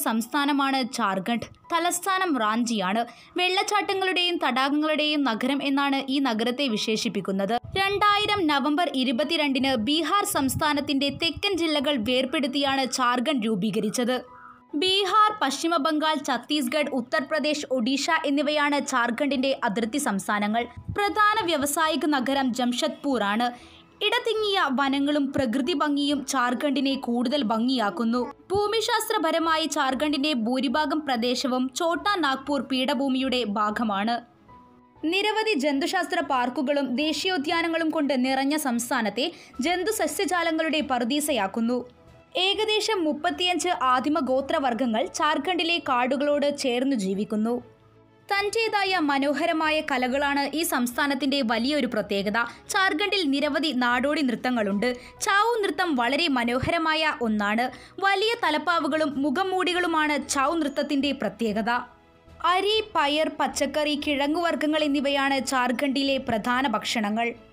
സംസ്ഥാനമാണ് ജാർഖണ്ഡ് തലസ്ഥാനം റാഞ്ചിയാണ് വെള്ളച്ചാട്ടങ്ങളുടെയും തടാകങ്ങളുടെയും നഗരം എന്നാണ് ഈ നഗരത്തെ വിശേഷിപ്പിക്കുന്നത് രണ്ടായിരം നവംബർ ഇരുപത്തിരണ്ടിന് ബീഹാർ സംസ്ഥാനത്തിന്റെ തെക്കൻ ജില്ലകൾ വേർപെടുത്തിയാണ് ജാർഖണ്ഡ് രൂപീകരിച്ചത് ബീഹാർ പശ്ചിമ ബംഗാൾ ഛത്തീസ്ഗഡ് ഉത്തർപ്രദേശ് ഒഡീഷ എന്നിവയാണ് ജാർഖണ്ഡിന്റെ അതിർത്തി സംസ്ഥാനങ്ങൾ പ്രധാന വ്യാവസായിക നഗരം ജംഷഡ്പൂർ ആണ് ഇടതിങ്ങിയ വനങ്ങളും പ്രകൃതി ഭംഗിയും ജാർഖണ്ഡിനെ കൂടുതൽ ഭംഗിയാക്കുന്നു ഭൂമിശാസ്ത്രപരമായി ജാർഖണ്ഡിന്റെ ഭൂരിഭാഗം പ്രദേശവും ഛോട്ടാ നാഗ്പൂർ പീഠഭൂമിയുടെ ഭാഗമാണ് നിരവധി ജന്തുശാസ്ത്ര പാർക്കുകളും ദേശീയോദ്യാനങ്ങളും കൊണ്ട് നിറഞ്ഞ സംസ്ഥാനത്തെ ജന്തു സസ്യജാലങ്ങളുടെ പറുദീസയാക്കുന്നു ഏകദേശം മുപ്പത്തിയഞ്ച് ആദിമ ഗോത്രവർഗങ്ങൾ ജാർഖണ്ഡിലെ കാടുകളോട് ചേർന്നു ജീവിക്കുന്നു തന്റേതായ മനോഹരമായ കലകളാണ് ഈ സംസ്ഥാനത്തിന്റെ വലിയൊരു പ്രത്യേകത ജാർഖണ്ഡിൽ നിരവധി നാടോടി നൃത്തങ്ങളുണ്ട് ചാവു നൃത്തം വളരെ മനോഹരമായ ഒന്നാണ് വലിയ തലപ്പാവുകളും മുഖംമൂടികളുമാണ് ചാവു നൃത്തത്തിന്റെ പ്രത്യേകത അരി പയർ പച്ചക്കറി കിഴങ്ങുവർഗ്ഗങ്ങൾ എന്നിവയാണ് ജാർഖണ്ഡിലെ പ്രധാന ഭക്ഷണങ്ങൾ